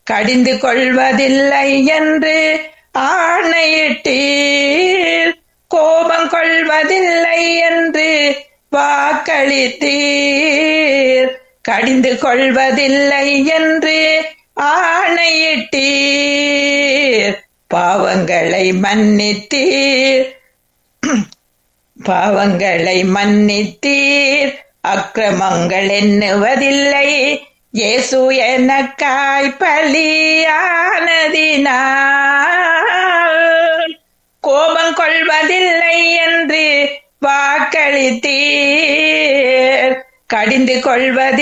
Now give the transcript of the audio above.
கடிந்து கொள்வதில்லை என்று ஆணையிட்டீர் கோபம் கொள்வதில்லை என்று வாக்களித்தீர் கடிந்து கொள்வதில்லை என்று ஆணையிட்டீர் பாவங்களை மன்னித்தீர் பாவங்களை மன்னித்தீர் அக்கிரமங்கள் எண்ணுவதில்லை இயேசு எனக்காய் பலியானதினால் கோபம் கொள்வதில்லை என்று வாக்களித்தீர் கடிந்து கொள்வது